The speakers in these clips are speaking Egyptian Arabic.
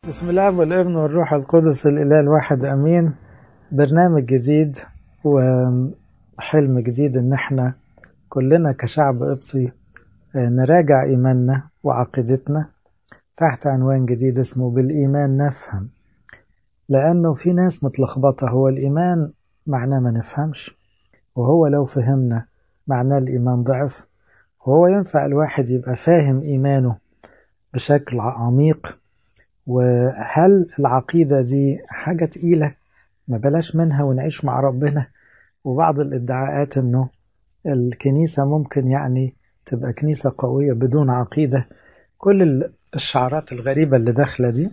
بسم الله والابن والروح القدس الإله الواحد أمين برنامج جديد وحلم جديد إن احنا كلنا كشعب قبطي نراجع إيماننا وعقيدتنا تحت عنوان جديد اسمه بالإيمان نفهم لأنه في ناس متلخبطة هو الإيمان معناه ما نفهمش وهو لو فهمنا معناه الإيمان ضعف وهو ينفع الواحد يبقى فاهم إيمانه بشكل عميق وهل العقيدة دي حاجة تقيلة ما بلاش منها ونعيش مع ربنا وبعض الادعاءات انه الكنيسة ممكن يعني تبقى كنيسة قوية بدون عقيدة كل الشعارات الغريبة اللي داخلة دي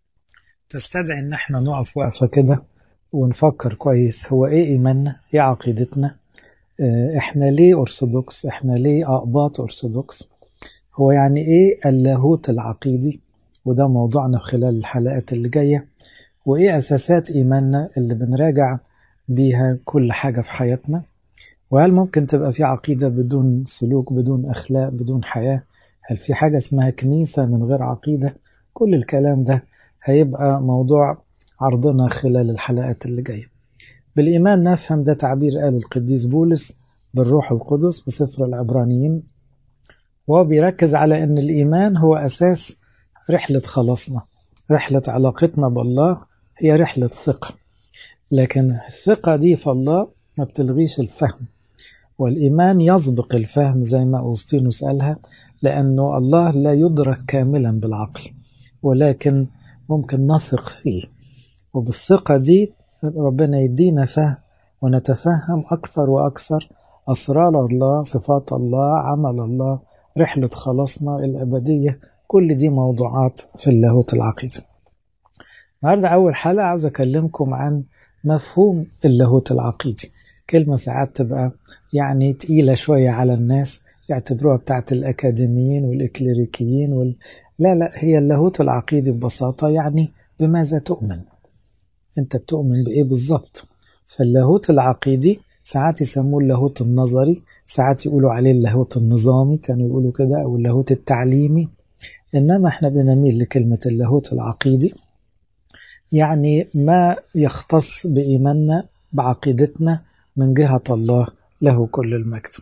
تستدعي ان احنا نقف وقفة كده ونفكر كويس هو ايه ايماننا ايه عقيدتنا احنا ليه ارثوذكس احنا ليه اقباط ارثوذكس هو يعني ايه اللاهوت العقيدي وده موضوعنا خلال الحلقات اللي جاية وإيه أساسات إيماننا اللي بنراجع بيها كل حاجة في حياتنا وهل ممكن تبقى في عقيدة بدون سلوك بدون أخلاق بدون حياة هل في حاجة اسمها كنيسة من غير عقيدة كل الكلام ده هيبقى موضوع عرضنا خلال الحلقات اللي جاية بالإيمان نفهم ده تعبير قاله القديس بولس بالروح القدس بسفر العبرانيين وهو بيركز على أن الإيمان هو أساس رحلة خلاصنا رحلة علاقتنا بالله هي رحلة ثقة لكن الثقة دي في الله ما بتلغيش الفهم والإيمان يسبق الفهم زي ما أوسطينوس قالها لأنه الله لا يدرك كاملا بالعقل ولكن ممكن نثق فيه وبالثقة دي ربنا يدينا فهم ونتفهم أكثر وأكثر أسرار الله صفات الله عمل الله رحلة خلاصنا الأبدية كل دي موضوعات في اللاهوت العقيدة النهاردة أول حلقة عاوز أكلمكم عن مفهوم اللاهوت العقيدي كلمة ساعات تبقى يعني تقيلة شوية على الناس يعتبروها بتاعت الأكاديميين والإكليريكيين وال... لا لا هي اللاهوت العقيدي ببساطة يعني بماذا تؤمن أنت بتؤمن بإيه بالظبط فاللاهوت العقيدي ساعات يسموه اللاهوت النظري ساعات يقولوا عليه اللاهوت النظامي كانوا يقولوا كده أو اللاهوت التعليمي إنما إحنا بنميل لكلمة اللاهوت العقيدي يعني ما يختص بإيماننا بعقيدتنا من جهة الله له كل المجد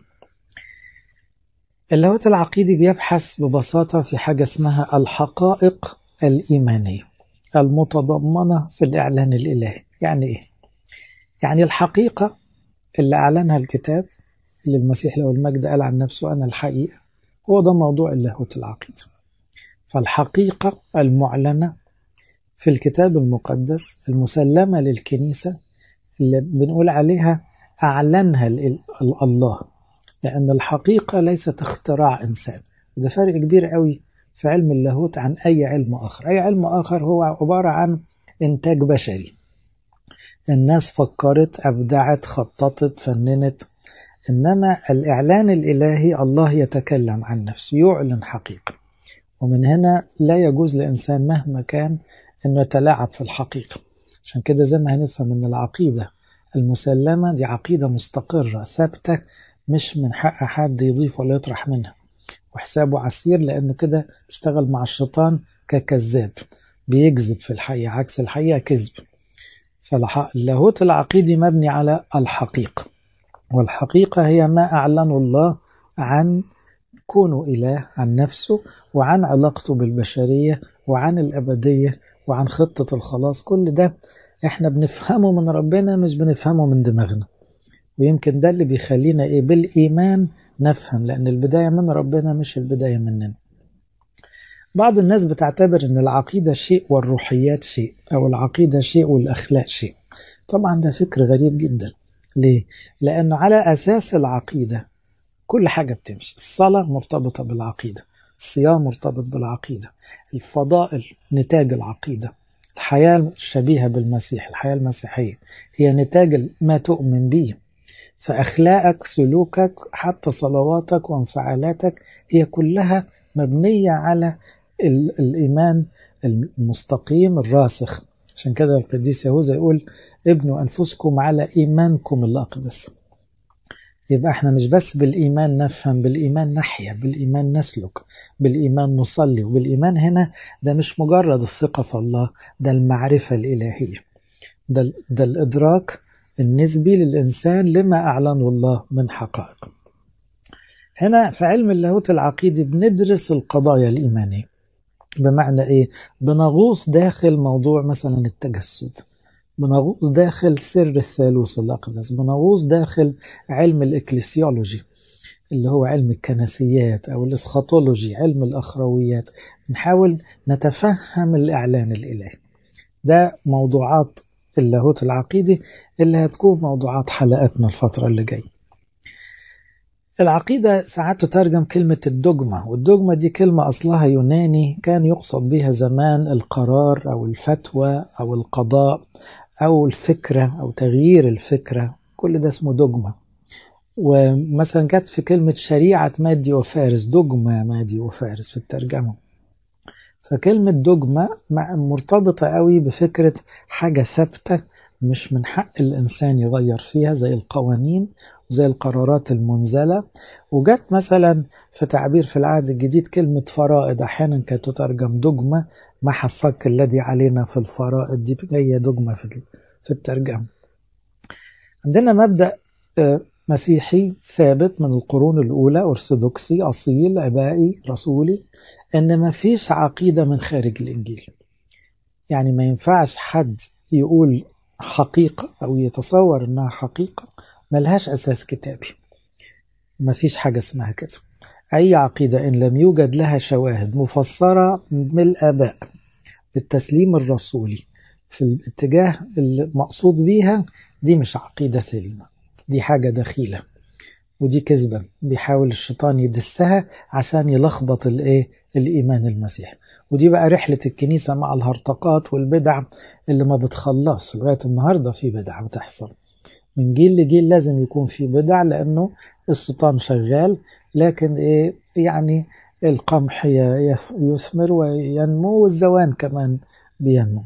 اللاهوت العقيدي بيبحث ببساطة في حاجة اسمها الحقائق الإيمانية المتضمنة في الإعلان الإلهي يعني إيه؟ يعني الحقيقة اللي أعلنها الكتاب اللي المسيح له المجد قال عن نفسه أنا الحقيقة هو ده موضوع اللاهوت العقيدي فالحقيقة المعلنة في الكتاب المقدس المسلمة للكنيسة اللي بنقول عليها أعلنها الله لأن الحقيقة ليست اختراع إنسان ده فرق كبير قوي في علم اللاهوت عن أي علم آخر أي علم آخر هو عبارة عن إنتاج بشري الناس فكرت أبدعت خططت فننت إنما الإعلان الإلهي الله يتكلم عن نفسه يعلن حقيقة ومن هنا لا يجوز لإنسان مهما كان أنه يتلاعب في الحقيقة عشان كده زي ما هنفهم أن العقيدة المسلمة دي عقيدة مستقرة ثابتة مش من حق حد يضيف ولا يطرح منها وحسابه عسير لأنه كده بيشتغل مع الشيطان ككذاب بيكذب في الحقيقة عكس الحقيقة كذب فاللاهوت العقيدي مبني على الحقيقة والحقيقة هي ما أعلنه الله عن كونه إله عن نفسه وعن علاقته بالبشرية وعن الأبدية وعن خطة الخلاص كل ده احنا بنفهمه من ربنا مش بنفهمه من دماغنا ويمكن ده اللي بيخلينا ايه بالإيمان نفهم لأن البداية من ربنا مش البداية مننا بعض الناس بتعتبر ان العقيدة شيء والروحيات شيء او العقيدة شيء والاخلاق شيء طبعا ده فكر غريب جدا ليه؟ لانه على اساس العقيدة كل حاجة بتمشي الصلاة مرتبطة بالعقيدة الصيام مرتبط بالعقيدة الفضائل نتاج العقيدة الحياة الشبيهة بالمسيح الحياة المسيحية هي نتاج ما تؤمن به فأخلاقك سلوكك حتى صلواتك وانفعالاتك هي كلها مبنية على الإيمان المستقيم الراسخ عشان كده القديس يهوذا يقول ابنوا أنفسكم على إيمانكم الأقدس يبقى احنا مش بس بالإيمان نفهم بالإيمان نحيا بالإيمان نسلك بالإيمان نصلي وبالإيمان هنا ده مش مجرد الثقة في الله ده المعرفة الإلهية ده, ده الإدراك النسبي للإنسان لما أعلنه الله من حقائق هنا في علم اللاهوت العقيدي بندرس القضايا الإيمانية بمعنى إيه؟ بنغوص داخل موضوع مثلا التجسد بنغوص داخل سر الثالوث الأقدس بنغوص داخل علم الإكليسيولوجي اللي هو علم الكنسيات أو الإسخاطولوجي علم الأخرويات نحاول نتفهم الإعلان الإلهي ده موضوعات اللاهوت العقيدي اللي هتكون موضوعات حلقاتنا الفترة اللي جايه العقيدة ساعات تترجم كلمة الدogma والدogma دي كلمة أصلها يوناني كان يقصد بها زمان القرار أو الفتوى أو القضاء أو الفكرة أو تغيير الفكرة كل ده اسمه دوجما ومثلا جت في كلمة شريعة مادي وفارس دوجما مادي وفارس في الترجمة فكلمة دوجما مرتبطة قوي بفكرة حاجة ثابتة مش من حق الإنسان يغير فيها زي القوانين وزي القرارات المنزلة وجت مثلا في تعبير في العهد الجديد كلمة فرائض أحيانا كانت تترجم دجمة ما حصك الذي علينا في الفرائض دي جاية دجمة في في الترجمة عندنا مبدأ مسيحي ثابت من القرون الأولى أرثوذكسي أصيل عبائي رسولي إن ما فيش عقيدة من خارج الإنجيل يعني ما ينفعش حد يقول حقيقة أو يتصور إنها حقيقة ملهاش أساس كتابي ما فيش حاجة اسمها كده أي عقيدة إن لم يوجد لها شواهد مفسرة من الآباء بالتسليم الرسولي في الاتجاه المقصود بيها دي مش عقيدة سليمة دي حاجة دخيلة ودي كذبة بيحاول الشيطان يدسها عشان يلخبط الايه الإيمان المسيحي ودي بقى رحلة الكنيسة مع الهرطقات والبدع اللي ما بتخلص لغاية النهاردة في بدع بتحصل من جيل لجيل لازم يكون في بدع لأنه الشيطان شغال لكن إيه يعني القمح يثمر وينمو والزوان كمان بينمو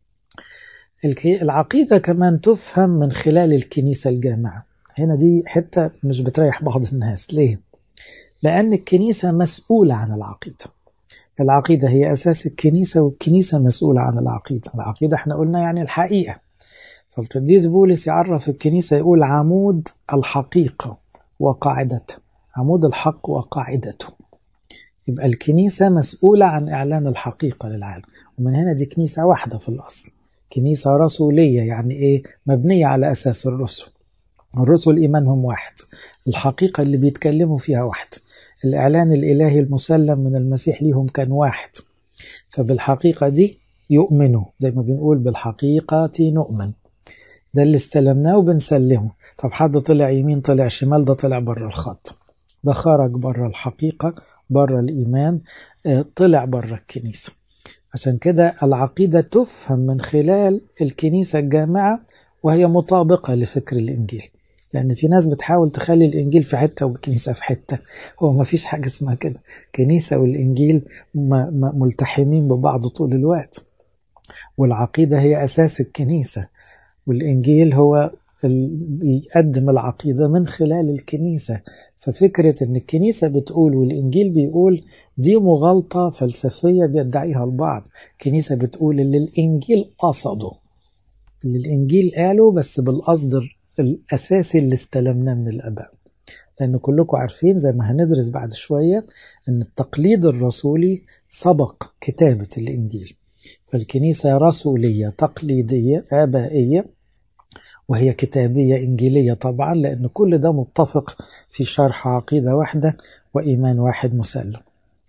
العقيدة كمان تفهم من خلال الكنيسة الجامعة هنا دي حتة مش بتريح بعض الناس ليه؟ لأن الكنيسة مسؤولة عن العقيدة العقيدة هي أساس الكنيسة والكنيسة مسؤولة عن العقيدة العقيدة احنا قلنا يعني الحقيقة فالقديس بولس يعرف الكنيسة يقول عمود الحقيقة وقاعدته عمود الحق وقاعدته يبقى الكنيسة مسؤولة عن إعلان الحقيقة للعالم ومن هنا دي كنيسة واحدة في الأصل كنيسة رسولية يعني إيه مبنية على أساس الرسل الرسل إيمانهم واحد الحقيقة اللي بيتكلموا فيها واحد الإعلان الإلهي المسلم من المسيح ليهم كان واحد فبالحقيقة دي يؤمنوا زي ما بنقول بالحقيقة نؤمن ده اللي استلمناه وبنسلمه طب حد طلع يمين طلع شمال ده طلع بره الخط ده خرج بره الحقيقة بره الإيمان طلع بره الكنيسة عشان كده العقيدة تفهم من خلال الكنيسة الجامعة وهي مطابقة لفكر الإنجيل لأن يعني في ناس بتحاول تخلي الإنجيل في حتة والكنيسة في حتة هو ما فيش حاجة اسمها كده كنيسة والإنجيل ملتحمين ببعض طول الوقت والعقيدة هي أساس الكنيسة والإنجيل هو يقدم العقيدة من خلال الكنيسة ففكرة أن الكنيسة بتقول والإنجيل بيقول دي مغالطة فلسفية بيدعيها البعض الكنيسة بتقول اللي الإنجيل قصده اللي الإنجيل قاله بس بالقصد الأساسي اللي استلمناه من الآباء لأن كلكم عارفين زي ما هندرس بعد شوية أن التقليد الرسولي سبق كتابة الإنجيل فالكنيسة رسولية تقليدية آبائية وهي كتابية إنجيلية طبعا لأن كل ده متفق في شرح عقيدة واحدة وإيمان واحد مسلم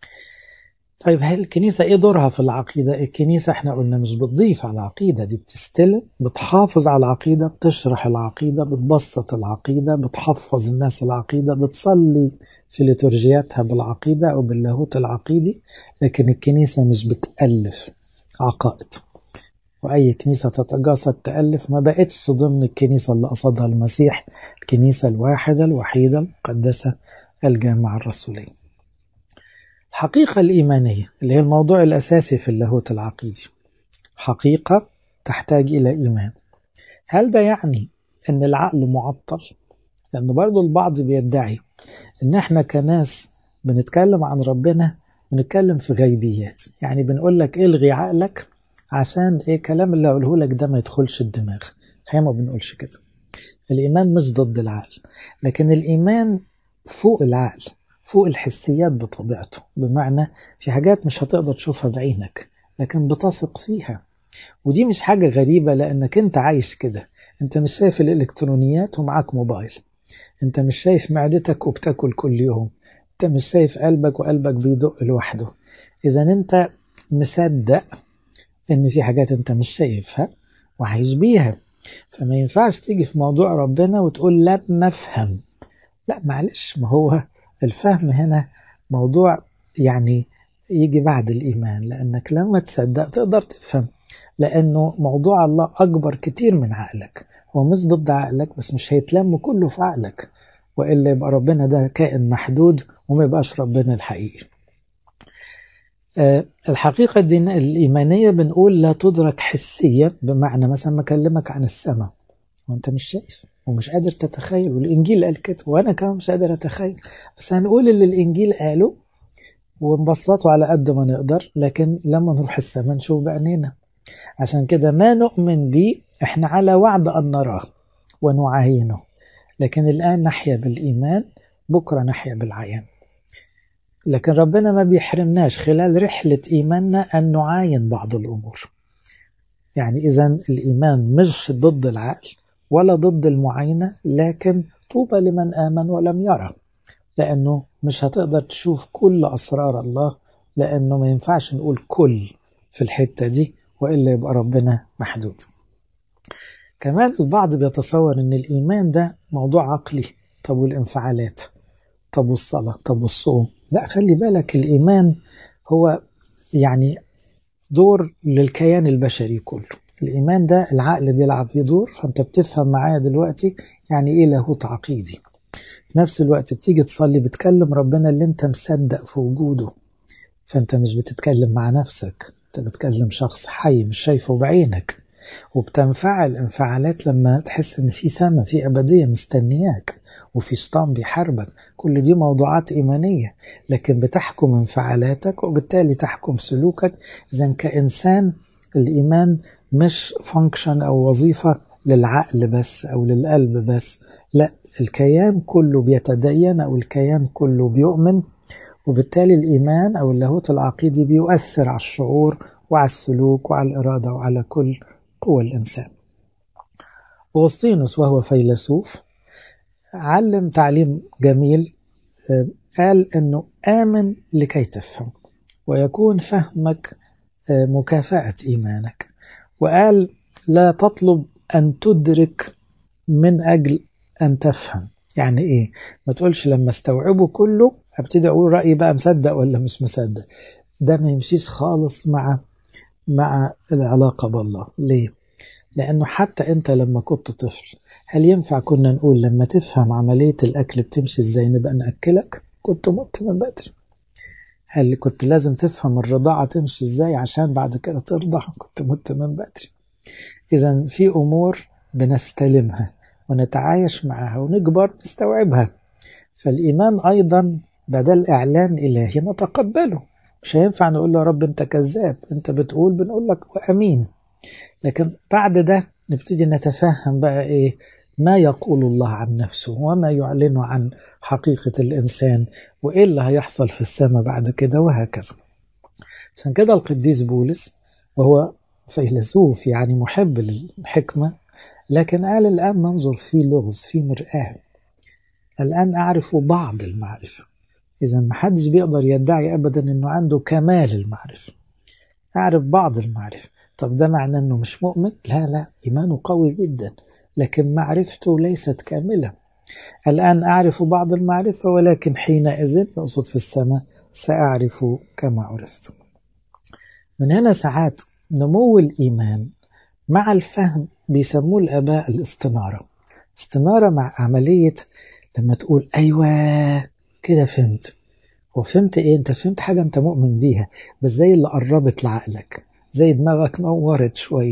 طيب هل الكنيسة إيه دورها في العقيدة؟ الكنيسة إحنا قلنا مش بتضيف على العقيدة دي بتستلم بتحافظ على العقيدة بتشرح العقيدة بتبسط العقيدة بتحفظ الناس العقيدة بتصلي في ليتورجياتها بالعقيدة أو باللاهوت العقيدي لكن الكنيسة مش بتألف عقائد وأي كنيسة تتجاسد تألف ما بقتش ضمن الكنيسة اللي قصدها المسيح الكنيسة الواحدة الوحيدة المقدسة الجامعة الرسولية الحقيقة الإيمانية اللي هي الموضوع الأساسي في اللاهوت العقيدي حقيقة تحتاج إلى إيمان هل ده يعني أن العقل معطل لأن برضو البعض بيدعي إن إحنا كناس بنتكلم عن ربنا بنتكلم في غيبيات يعني بنقول لك الغي عقلك عشان ايه الكلام اللي اقوله لك ده ما يدخلش الدماغ احنا ما بنقولش كده الايمان مش ضد العقل لكن الايمان فوق العقل فوق الحسيات بطبيعته بمعنى في حاجات مش هتقدر تشوفها بعينك لكن بتثق فيها ودي مش حاجة غريبة لأنك أنت عايش كده أنت مش شايف الإلكترونيات ومعاك موبايل أنت مش شايف معدتك وبتاكل كل يوم أنت مش شايف قلبك وقلبك بيدق لوحده إذا أنت مصدق إن في حاجات أنت مش شايفها وعايش بيها فما ينفعش تيجي في موضوع ربنا وتقول لا بنفهم لا معلش ما هو الفهم هنا موضوع يعني يجي بعد الإيمان لأنك لما تصدق تقدر تفهم لأنه موضوع الله أكبر كتير من عقلك هو مش ضد عقلك بس مش هيتلم كله في عقلك وإلا يبقى ربنا ده كائن محدود وما يبقاش ربنا الحقيقي الحقيقة دي الإيمانية بنقول لا تدرك حسيا بمعنى مثلا ما أكلمك عن السماء وأنت مش شايف ومش قادر تتخيل والإنجيل قال كده وأنا كمان مش قادر أتخيل بس هنقول اللي الإنجيل قاله ونبسطه على قد ما نقدر لكن لما نروح السماء نشوف بعينينا عشان كده ما نؤمن به احنا على وعد أن نراه ونعاينه لكن الآن نحيا بالإيمان بكرة نحيا بالعيان لكن ربنا ما بيحرمناش خلال رحلة إيماننا أن نعاين بعض الأمور يعني إذا الإيمان مش ضد العقل ولا ضد المعاينة لكن طوبى لمن آمن ولم يرى لأنه مش هتقدر تشوف كل أسرار الله لأنه ما ينفعش نقول كل في الحتة دي وإلا يبقى ربنا محدود كمان البعض بيتصور أن الإيمان ده موضوع عقلي طب والانفعالات طب والصلاة طب والصوم لا خلي بالك الإيمان هو يعني دور للكيان البشري كله الإيمان ده العقل بيلعب فيه دور فأنت بتفهم معايا دلوقتي يعني إيه لاهوت عقيدي في نفس الوقت بتيجي تصلي بتكلم ربنا اللي أنت مصدق في وجوده فأنت مش بتتكلم مع نفسك أنت بتكلم شخص حي مش شايفه بعينك وبتنفعل انفعالات لما تحس ان في سما في ابديه مستنياك وفي شيطان بيحاربك كل دي موضوعات ايمانيه لكن بتحكم انفعالاتك وبالتالي تحكم سلوكك اذا كانسان الايمان مش فانكشن او وظيفه للعقل بس او للقلب بس لا الكيان كله بيتدين او الكيان كله بيؤمن وبالتالي الايمان او اللاهوت العقيدي بيؤثر على الشعور وعلى السلوك وعلى الاراده وعلى كل قوى الإنسان أغسطينوس وهو فيلسوف علم تعليم جميل قال أنه آمن لكي تفهم ويكون فهمك مكافأة إيمانك وقال لا تطلب أن تدرك من أجل أن تفهم يعني إيه ما تقولش لما استوعبه كله ابتدي أقول رأيي بقى مصدق ولا مش مصدق ده ما يمشيش خالص مع مع العلاقة بالله ليه؟ لأنه حتى أنت لما كنت طفل هل ينفع كنا نقول لما تفهم عملية الأكل بتمشي إزاي نبقى نأكلك؟ كنت مت من بدري هل كنت لازم تفهم الرضاعة تمشي إزاي عشان بعد كده ترضع؟ كنت مت من بدري إذا في أمور بنستلمها ونتعايش معها ونكبر نستوعبها فالإيمان أيضا بدل إعلان إلهي نتقبله مش هينفع نقول له يا رب انت كذاب انت بتقول بنقول لك وامين لكن بعد ده نبتدي نتفهم بقى ايه ما يقول الله عن نفسه وما يعلن عن حقيقة الإنسان وإيه اللي هيحصل في السماء بعد كده وهكذا عشان كده القديس بولس وهو فيلسوف يعني محب للحكمة لكن قال الآن ننظر في لغز في مرآة الآن أعرف بعض المعرفة إذا ما حدش بيقدر يدعي أبدا أنه عنده كمال المعرفة أعرف بعض المعرفة طب ده معناه أنه مش مؤمن لا لا إيمانه قوي جدا لكن معرفته ليست كاملة الآن أعرف بعض المعرفة ولكن حينئذ يقصد في السماء سأعرف كما عرفت من هنا ساعات نمو الإيمان مع الفهم بيسموه الآباء الاستنارة استنارة مع عملية لما تقول أيوة كده فهمت وفهمت ايه انت فهمت حاجة انت مؤمن بيها بس زي اللي قربت لعقلك زي دماغك نورت شوية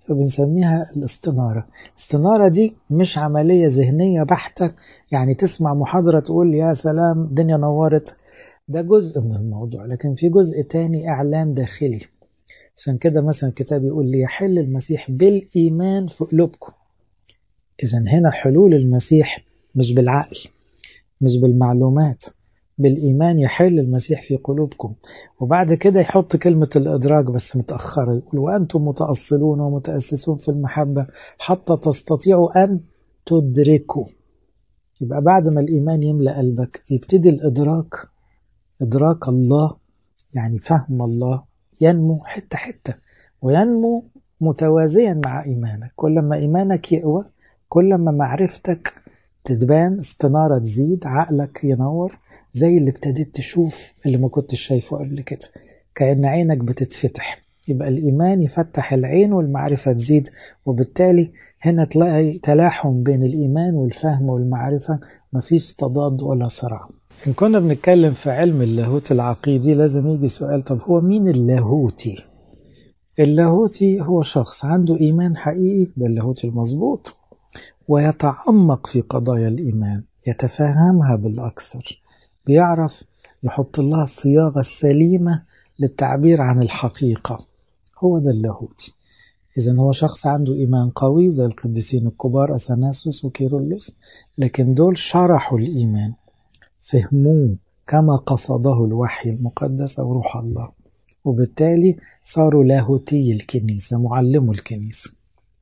فبنسميها الاستنارة الاستنارة دي مش عملية ذهنية بحتة يعني تسمع محاضرة تقول يا سلام الدنيا نورت ده جزء من الموضوع لكن في جزء تاني إعلان داخلي عشان كده مثلا الكتاب يقول ليحل المسيح بالإيمان في قلوبكم إذا هنا حلول المسيح مش بالعقل مش بالمعلومات بالإيمان يحل المسيح في قلوبكم وبعد كده يحط كلمة الإدراك بس متأخرة يقول وأنتم متأصلون ومتأسسون في المحبة حتى تستطيعوا أن تدركوا يبقى بعد ما الإيمان يملأ قلبك يبتدي الإدراك إدراك الله يعني فهم الله ينمو حتة حتة وينمو متوازيا مع إيمانك كل ما إيمانك يقوى كل ما معرفتك تتبان استنارة تزيد عقلك ينور زي اللي ابتديت تشوف اللي ما كنتش شايفه قبل كده كأن عينك بتتفتح يبقى الإيمان يفتح العين والمعرفة تزيد وبالتالي هنا تلاقي تلاحم بين الإيمان والفهم والمعرفة مفيش تضاد ولا صراع إن كنا بنتكلم في علم اللاهوت العقيدي لازم يجي سؤال طب هو مين اللاهوتي؟ اللاهوتي هو شخص عنده إيمان حقيقي ده اللاهوت المظبوط ويتعمق في قضايا الإيمان يتفهمها بالأكثر بيعرف يحط لها الصياغة السليمة للتعبير عن الحقيقة هو ده اللاهوتي إذا هو شخص عنده إيمان قوي زي القديسين الكبار أثناسوس وكيرلس لكن دول شرحوا الإيمان فهموه كما قصده الوحي المقدس أو روح الله وبالتالي صاروا لاهوتي الكنيسة معلموا الكنيسة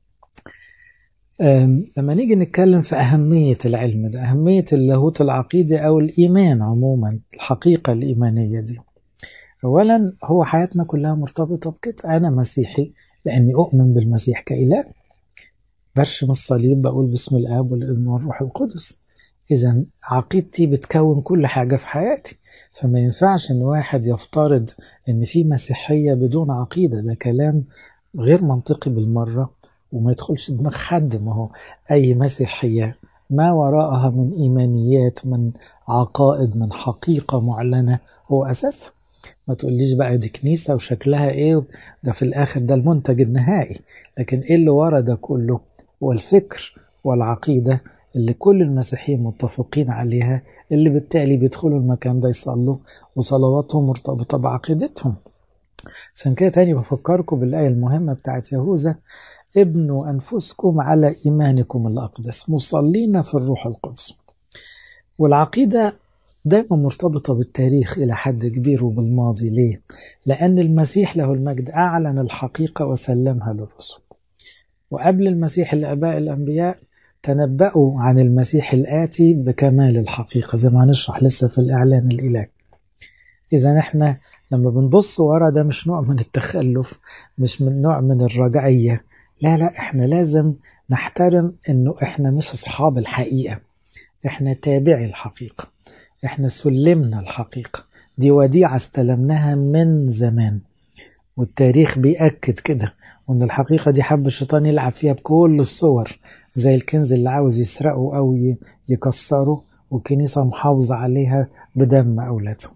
لما نيجي نتكلم في أهمية العلم ده أهمية اللاهوت العقيدي أو الإيمان عموما الحقيقة الإيمانية دي أولا هو حياتنا كلها مرتبطة بكده أنا مسيحي لأني أؤمن بالمسيح كإله برشم الصليب بقول باسم الآب والابن والروح القدس إذا عقيدتي بتكون كل حاجة في حياتي فما ينفعش إن واحد يفترض إن في مسيحية بدون عقيدة ده كلام غير منطقي بالمرة وما يدخلش دماغ حد ما هو أي مسيحية ما وراءها من إيمانيات من عقائد من حقيقة معلنة هو أساسها ما تقوليش بقى دي كنيسة وشكلها إيه ده في الآخر ده المنتج النهائي لكن إيه اللي ورا ده كله والفكر والعقيدة اللي كل المسيحيين متفقين عليها اللي بالتالي بيدخلوا المكان ده يصلوا وصلواتهم مرتبطة بعقيدتهم عشان كده تاني بفكركم بالآية المهمة بتاعت يهوذا ابنوا أنفسكم على إيمانكم الأقدس مصلين في الروح القدس والعقيدة دائما مرتبطة بالتاريخ إلى حد كبير وبالماضي ليه؟ لأن المسيح له المجد أعلن الحقيقة وسلمها للرسل وقبل المسيح الآباء الأنبياء تنبأوا عن المسيح الآتي بكمال الحقيقة زي ما هنشرح لسه في الإعلان الإلهي إذا إحنا لما بنبص ورا ده مش نوع من التخلف مش من نوع من الرجعية لا لا إحنا لازم نحترم إنه إحنا مش أصحاب الحقيقة إحنا تابعي الحقيقة إحنا سلمنا الحقيقة دي وديعة استلمناها من زمان والتاريخ بيأكد كده وإن الحقيقة دي حب الشيطان يلعب فيها بكل الصور زي الكنز اللي عاوز يسرقه أو يكسره والكنيسة محافظة عليها بدم أولادهم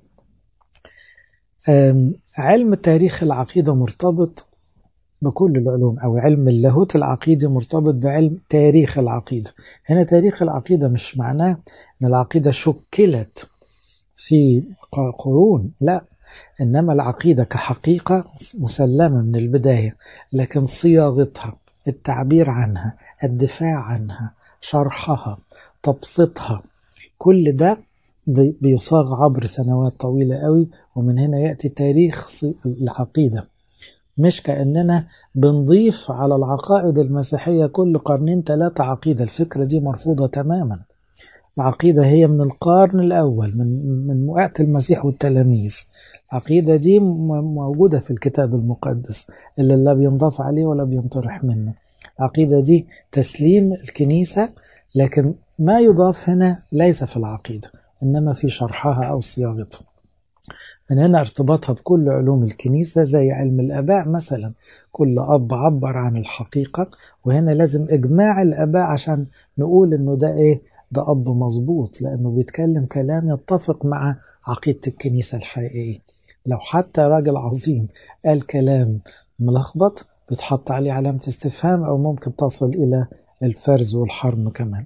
علم تاريخ العقيدة مرتبط بكل العلوم أو علم اللاهوت العقيدي مرتبط بعلم تاريخ العقيدة هنا تاريخ العقيدة مش معناه أن العقيدة شكلت في قرون لا إنما العقيدة كحقيقة مسلمة من البداية لكن صياغتها التعبير عنها الدفاع عنها شرحها تبسيطها كل ده بيصاغ عبر سنوات طويلة قوي ومن هنا يأتي تاريخ العقيدة مش كأننا بنضيف على العقائد المسيحية كل قرنين ثلاثة عقيدة الفكرة دي مرفوضة تماما العقيدة هي من القرن الأول من من وقت المسيح والتلاميذ العقيدة دي موجودة في الكتاب المقدس اللي لا بينضاف عليه ولا بينطرح منه العقيدة دي تسليم الكنيسة لكن ما يضاف هنا ليس في العقيدة إنما في شرحها أو صياغتها من هنا ارتباطها بكل علوم الكنيسة زي علم الآباء مثلا كل أب عبر عن الحقيقة وهنا لازم إجماع الآباء عشان نقول إنه ده إيه ده أب مظبوط لأنه بيتكلم كلام يتفق مع عقيدة الكنيسة الحقيقية لو حتى راجل عظيم قال كلام ملخبط بتحط عليه علامة استفهام أو ممكن تصل إلى الفرز والحرم كمان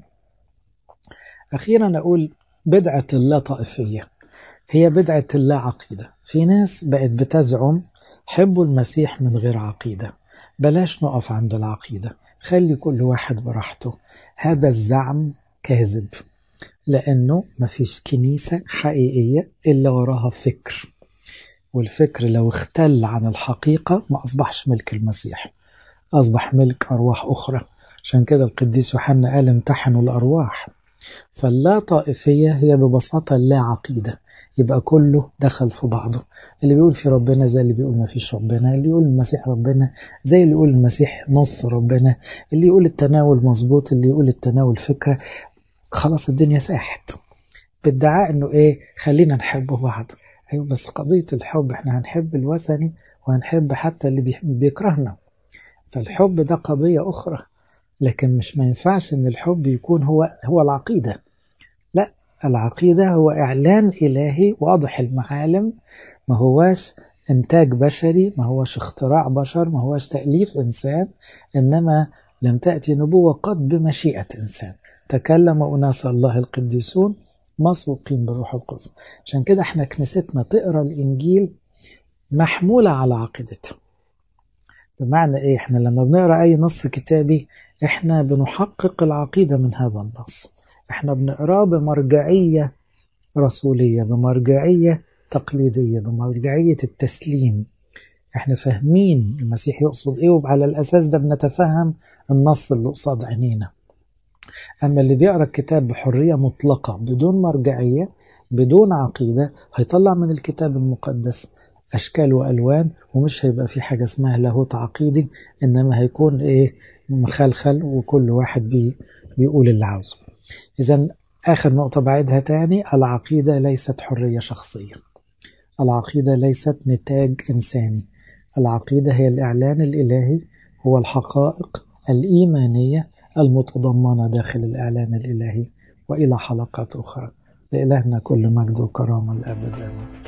أخيرا أقول بدعة اللا طائفية هي بدعة اللا عقيدة في ناس بقت بتزعم حبوا المسيح من غير عقيدة بلاش نقف عند العقيدة خلي كل واحد براحته هذا الزعم كاذب لأنه مفيش كنيسة حقيقية إلا وراها فكر والفكر لو اختل عن الحقيقة ما أصبحش ملك المسيح أصبح ملك أرواح أخرى عشان كده القديس يوحنا قال امتحنوا الأرواح فاللا طائفية هي ببساطة لا عقيدة يبقى كله دخل في بعضه اللي بيقول في ربنا زي اللي بيقول ما فيش ربنا اللي يقول المسيح ربنا زي اللي يقول المسيح نص ربنا اللي يقول التناول مظبوط اللي يقول التناول فكرة خلاص الدنيا ساحت بادعاء انه ايه خلينا نحب بعض ايوه بس قضية الحب احنا هنحب الوثني وهنحب حتى اللي بيكرهنا فالحب ده قضية أخرى لكن مش ما ينفعش ان الحب يكون هو هو العقيدة لا العقيدة هو إعلان إلهي واضح المعالم ما هواش إنتاج بشري ما هواش اختراع بشر ما هواش تأليف إنسان إنما لم تأتي نبوة قد بمشيئة إنسان تكلم أناس الله القديسون مسوقين بالروح القدس عشان كده احنا كنيستنا تقرا الإنجيل محمولة على عقيدتها بمعنى ايه احنا لما بنقرا اي نص كتابي احنا بنحقق العقيدة من هذا النص احنا بنقراه بمرجعية رسولية بمرجعية تقليدية بمرجعية التسليم احنا فاهمين المسيح يقصد ايه وعلى الاساس ده بنتفهم النص اللي قصاد عينينا اما اللي بيقرا الكتاب بحرية مطلقة بدون مرجعية بدون عقيدة هيطلع من الكتاب المقدس أشكال وألوان ومش هيبقى في حاجة اسمها لاهوت عقيدي إنما هيكون إيه مخلخل وكل واحد بي بيقول اللي عاوزه إذا آخر نقطة بعيدها تاني العقيدة ليست حرية شخصية العقيدة ليست نتاج إنساني العقيدة هي الإعلان الإلهي هو الحقائق الإيمانية المتضمنة داخل الإعلان الإلهي وإلى حلقات أخرى لإلهنا كل مجد وكرامة الأبد آمين